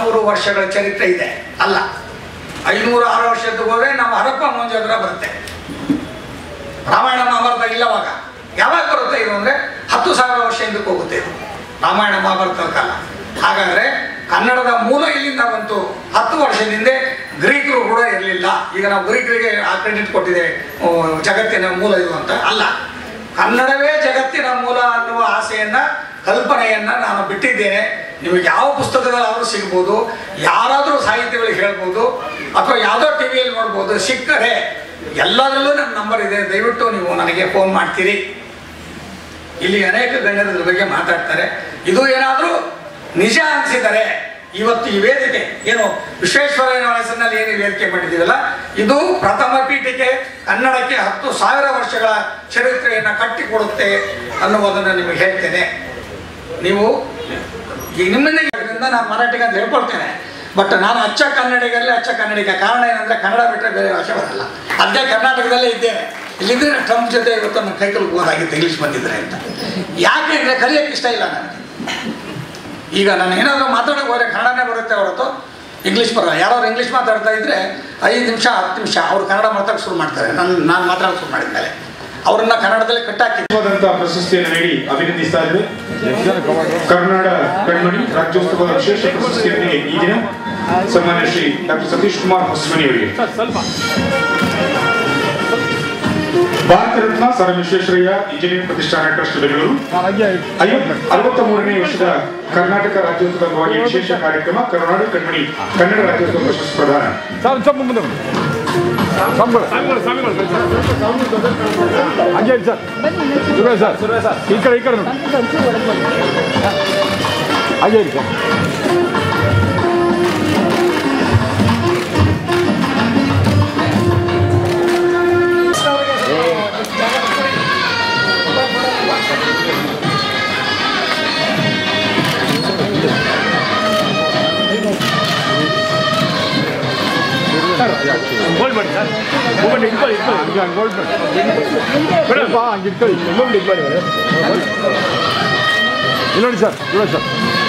ನೂರು ವರ್ಷಗಳ ಚರಿತ್ರೆ ಇದೆ ಅಲ್ಲ ಐನೂರು ಆರು ವರ್ಷದ್ದು ಹೋದ್ರೆ ನಾವು ಹರಪ್ಪ ಮೊಂಜಾದ್ರ ಬರುತ್ತೆ ರಾಮಾಯಣ ಮಹಾಭಾರತ ಇಲ್ಲವಾಗ ಯಾವಾಗ ಬರುತ್ತೆ ಇದು ಅಂದರೆ ಹತ್ತು ಸಾವಿರ ವರ್ಷ ಹಿಂದಕ್ಕೆ ಹೋಗುತ್ತೆ ಇದು ರಾಮಾಯಣ ಮಹಾಭಾರತದ ಕಾಲ ಹಾಗಾದರೆ ಕನ್ನಡದ ಮೂಲ ಇಲ್ಲಿಂದ ಬಂತು ಹತ್ತು ವರ್ಷದಿಂದ ಗ್ರೀಕರು ಕೂಡ ಇರಲಿಲ್ಲ ಈಗ ನಾವು ಗ್ರೀಕರಿಗೆ ಆ ಕ್ರೆಡಿಟ್ ಕೊಟ್ಟಿದೆ ಓ, ಜಗತ್ತಿನ ಮೂಲ ಇದು ಅಂತ ಅಲ್ಲ ಕನ್ನಡವೇ ಜಗತ್ತಿನ ಮೂಲ ಅನ್ನುವ ಆಸೆಯನ್ನ ಕಲ್ಪನೆಯನ್ನ ನಾನು ಬಿಟ್ಟಿದ್ದೇನೆ ನಿಮಗೆ ಯಾವ ಪುಸ್ತಕದಲ್ಲಾದರೂ ಸಿಗ್ಬೋದು ಯಾರಾದರೂ ಸಾಹಿತ್ಯಗಳಿಗೆ ಹೇಳ್ಬೋದು ಅಥವಾ ಯಾವುದೋ ಟಿ ವಿಯಲ್ಲಿ ನೋಡ್ಬೋದು ಸಿಕ್ಕರೆ ಎಲ್ಲದರಲ್ಲೂ ನನ್ನ ನಂಬರ್ ಇದೆ ದಯವಿಟ್ಟು ನೀವು ನನಗೆ ಫೋನ್ ಮಾಡ್ತೀರಿ ಇಲ್ಲಿ ಅನೇಕ ಗಣ್ಯರು ಇದ್ರ ಬಗ್ಗೆ ಮಾತಾಡ್ತಾರೆ ಇದು ಏನಾದರೂ ನಿಜ ಅನಿಸಿದರೆ ಇವತ್ತು ಈ ವೇದಿಕೆ ಏನು ವಿಶ್ವೇಶ್ವರಯ್ಯನ ಹೆಸರಿನಲ್ಲಿ ಏನು ವೇದಿಕೆ ಮಾಡಿದ್ದೀವಲ್ಲ ಇದು ಪ್ರಥಮ ಪೀಠಿಕೆ ಕನ್ನಡಕ್ಕೆ ಹತ್ತು ಸಾವಿರ ವರ್ಷಗಳ ಚರಿತ್ರೆಯನ್ನು ಕಟ್ಟಿಕೊಡುತ್ತೆ ಅನ್ನುವುದನ್ನು ನಿಮಗೆ ಹೇಳ್ತೇನೆ ನೀವು ಈಗ ನಿಮ್ಮನ್ನೇ ಇದರಿಂದ ನಾನು ಮರಾಠಿಗೆ ಅಂತ ಹೇಳ್ಕೊಳ್ತೇನೆ ಬಟ್ ನಾನು ಅಚ್ಚ ಕನ್ನಡಿಗರಲ್ಲೇ ಅಚ್ಚ ಕನ್ನಡಿಗ ಕಾರಣ ಏನಂದ್ರೆ ಕನ್ನಡ ಬಿಟ್ಟರೆ ಬೇರೆ ಭಾಷೆ ಬರಲ್ಲ ಅದೇ ಕರ್ನಾಟಕದಲ್ಲೇ ಇದ್ದೇನೆ ಇಲ್ಲಿದ್ದರೆ ಟ್ರಂಪ್ ಜೊತೆ ಇವತ್ತು ನನ್ನ ಕೈ ಹೋದಾಗಿತ್ತು ಇಂಗ್ಲೀಷ್ ಬಂದಿದ್ರೆ ಅಂತ ಯಾಕೆ ಅಂದರೆ ಕಲಿಯೋಕ್ಕೆ ಇಷ್ಟ ಇಲ್ಲ ನನಗೆ ಈಗ ನಾನು ಏನಾದರೂ ಮಾತಾಡೋಕೆ ಹೋದರೆ ಕನ್ನಡನೇ ಬರುತ್ತೆ ಹೊರತು ಇಂಗ್ಲೀಷ್ ಬರಲ್ಲ ಯಾರಾದ್ರು ಇಂಗ್ಲೀಷ್ ಮಾತಾಡ್ತಾ ಇದ್ರೆ ಐದು ನಿಮಿಷ ಹತ್ತು ನಿಮಿಷ ಅವ್ರು ಕನ್ನಡ ಮಾತಾಡೋಕೆ ಶುರು ಮಾಡ್ತಾರೆ ನಾನು ನಾನು ಮಾತಾಡೋಕೆ ಶುರು ಮಾಡಿದ್ಮೇಲೆ ಅವ್ರನ್ನ ಕನ್ನಡದಲ್ಲಿ ಕಟ್ಟಾಕಿ ಆದಂತಹ ಪ್ರಶಸ್ತಿಯನ್ನು ನೀಡಿ ಅಭಿನಂದಿಸ್ತಾ ಇದ್ದೇವೆ ಕರ್ನಾಡ ಕಣ್ಮಣಿ ರಾಜ್ಯೋತ್ಸವದ ವಿಶೇಷ ಪ್ರಶಸ್ತಿಯೊಂದಿಗೆ ಈ ದಿನ ಸನ್ಮಾನ್ಯ ಶ್ರೀ ಡಾಕ್ಟರ್ ಸತೀಶ್ ಕುಮಾರ್ ಹೊಸಮನಿ ಅವರಿಗೆ Bharat Ratna sir M Visvesvaraya engineering ಪ್ರತಿಷ್ಠಾನ ಟ್ರಸ್ಟ್ ಬೆಂಗಳೂರು ಐವತ್- ಅರವತ್ತ ಮೂರನೇ ವರ್ಷದ ಕರ್ನಾಟಕ ರಾಜ್ಯೋತ್ಸವದ ಅಂಗವಾಗಿ ವಿಶೇಷ ಕಾರ್ಯಕ್ರಮ ಕರ್ನಾಡ ಕಣ್ಮಣಿ ಕನ್ನಡ ರಾಜ್ಯೋತ್ಸವ ಪ್ರಶಸ್ತಿ ಪ್ರದಾನ ಸರ್ ಸ್ವಲ್ಪ ಮುಂದೆ ಬನ್ನಿ. ಸ್ವಾಮಿಗಳು. ಹಂಗೆ ಇರಿ ಸರ್ ಸುರೇಶ್ ಸರ್ ಈ ಕಡೆ ಈ ಕಡೆ ನೋಡಿ ಹಾಗೆ ಇರಿ ಸರ್ ಗೋಲ್ಡ್ ಮಾಡಿ ಸರ್ ಗೋಲ್ಡ್ ಇಟ್ಕೊಳ್ಳಿ ಇಟ್ಕೊಳ್ಳಿ ಹಂಗೆ ಹಂಗೆ ಗೋಲ್ಡ್ ಮಾಡಿ ಮೇಡಮ್ ಹಂಗೆ ಇಟ್ಕೊಳ್ಳಿ ಇನ್ನೊಂದು ಇಟ್ಕೊಳ್ಳಿ ಇಲ್ಲಿ ನೋಡಿ ಸರ್ ನೋಡಿ ಸರ್